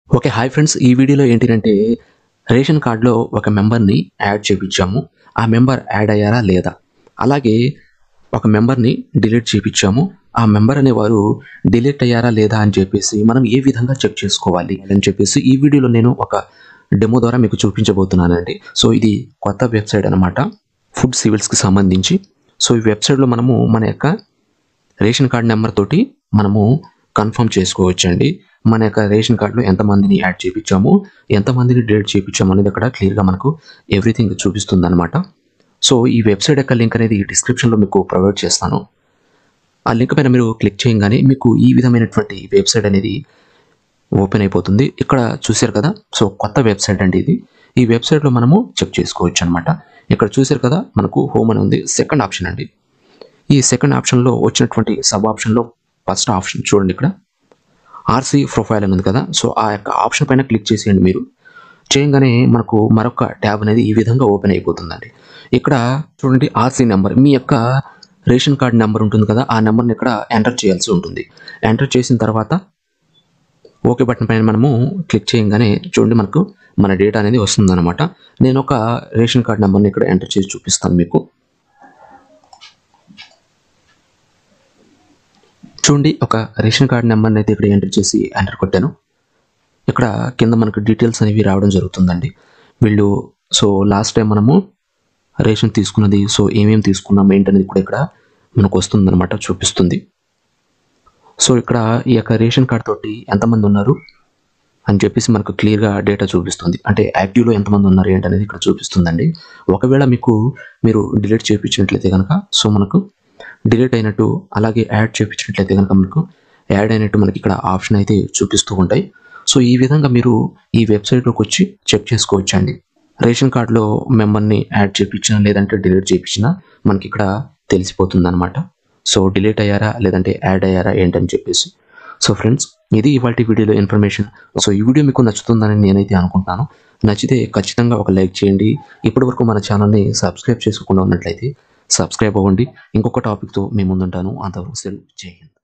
okay hi friends ఈ వీడియోలో ఏంటంటే రేషన్ కార్డులో ఒక మెంబర్ని యాడ్ చేయించాము ఆ మెంబర్ యాడ్ అయ్యారా లేదా అలాగే ఒక మెంబర్ని డిలీట్ చేయించాము ఆ మెంబర్ అనేవారు డిలీట్ అయ్యారా లేదా అని చెప్పేసి మనం ఏ విధంగా చెక్ చేసుకోవాలి అని చెప్పేసి ఈ వీడియోలో నేను ఒక డెమో ద్వారా మీకు చూపించబోతున్నానండి సో ఇది కొత్త వెబ్సైట్ అనమాట ఫుడ్ సివిల్స్కి సంబంధించి సో ఈ వెబ్సైట్లో మనము మన యొక్క రేషన్ కార్డ్ నెంబర్ తోటి మనము కన్ఫర్మ్ చేసుకోవచ్చండి మన యొక్క రేషన్ కార్డులో ఎంతమందిని యాడ్ చేయించాము ఎంతమందిని డేట్ చేయించాము అనేది అక్కడ క్లియర్గా మనకు ఎవ్రీథింగ్ చూపిస్తుంది అనమాట సో ఈ వెబ్సైట్ యొక్క లింక్ అనేది డిస్క్రిప్షన్లో మీకు ప్రొవైడ్ చేస్తాను ఆ లింక్ పైన మీరు క్లిక్ చేయగానే మీకు ఈ విధమైనటువంటి వెబ్సైట్ అనేది ఓపెన్ అయిపోతుంది ఇక్కడ చూశారు కదా సో కొత్త వెబ్సైట్ అండి ఇది ఈ వెబ్సైట్లో మనము చెక్ చేసుకోవచ్చు అనమాట ఇక్కడ చూశారు కదా మనకు హోమ్ అని ఉంది సెకండ్ ఆప్షన్ అండి ఈ సెకండ్ ఆప్షన్లో వచ్చినటువంటి సబ్ ఆప్షన్లో ఫస్ట్ ఆప్షన్ చూడండి ఇక్కడ ఆర్సీ ప్రొఫైల్ అని ఉంది కదా సో ఆ యొక్క ఆప్షన్ పైన క్లిక్ చేసేయండి మీరు చేయగానే మనకు మరొక ట్యాబ్ అనేది ఈ విధంగా ఓపెన్ అయిపోతుందండి ఇక్కడ చూడండి ఆర్సీ నెంబర్ మీ యొక్క రేషన్ కార్డ్ నెంబర్ ఉంటుంది కదా ఆ నెంబర్ని ఇక్కడ ఎంటర్ చేయాల్సి ఉంటుంది ఎంటర్ చేసిన తర్వాత ఓకే బటన్ పైన మనము క్లిక్ చేయగానే చూడండి మనకు మన డేటా అనేది వస్తుందన్నమాట నేను ఒక రేషన్ కార్డ్ నెంబర్ని ఇక్కడ ఎంటర్ చేసి చూపిస్తాను మీకు చూడండి ఒక రేషన్ కార్డ్ నెంబర్ని అయితే ఇక్కడ ఎంటర్ చేసి ఎంటర్ కొట్టాను ఇక్కడ కింద మనకు డీటెయిల్స్ అనేవి రావడం జరుగుతుందండి వీళ్ళు సో లాస్ట్ టైం మనము రేషన్ తీసుకున్నది సో ఏమేమి తీసుకున్నాం ఏంటనేది కూడా ఇక్కడ మనకు వస్తుందన్నమాట చూపిస్తుంది సో ఇక్కడ ఈ యొక్క రేషన్ కార్డ్ తోటి ఎంతమంది ఉన్నారు అని చెప్పేసి మనకు క్లియర్గా డేటా చూపిస్తుంది అంటే యాక్టివ్లో ఎంతమంది ఉన్నారు ఏంటనేది ఇక్కడ చూపిస్తుందండి ఒకవేళ మీకు మీరు డిలీట్ చేయించినట్లయితే కనుక సో మనకు డిలీట్ అయినట్టు అలాగే యాడ్ చేయించినట్లయితే కనుక మనకు యాడ్ అయినట్టు మనకి ఇక్కడ ఆప్షన్ అయితే చూపిస్తూ ఉంటాయి సో ఈ విధంగా మీరు ఈ వెబ్సైట్లోకి వచ్చి చెక్ చేసుకోవచ్చు అండి రేషన్ కార్డులో మెంబర్ని యాడ్ చేయించినా లేదంటే డిలీట్ చేయించినా మనకి ఇక్కడ తెలిసిపోతుంది అనమాట సో డిలీట్ అయ్యారా లేదంటే యాడ్ అయ్యారా ఏంటని చెప్పేసి సో ఫ్రెండ్స్ ఇది ఇవాళ వీడియోలో ఇన్ఫర్మేషన్ సో ఈ వీడియో మీకు నచ్చుతుందని నేనైతే అనుకుంటున్నాను నచ్చితే ఖచ్చితంగా ఒక లైక్ చేయండి ఇప్పటివరకు మన ఛానల్ని సబ్స్క్రైబ్ చేసుకోకుండా ఉన్నట్లయితే సబ్స్క్రైబ్ అవ్వండి ఇంకొక టాపిక్తో మీ ముందుంటాను అంతవరకు సెలవు చేయండి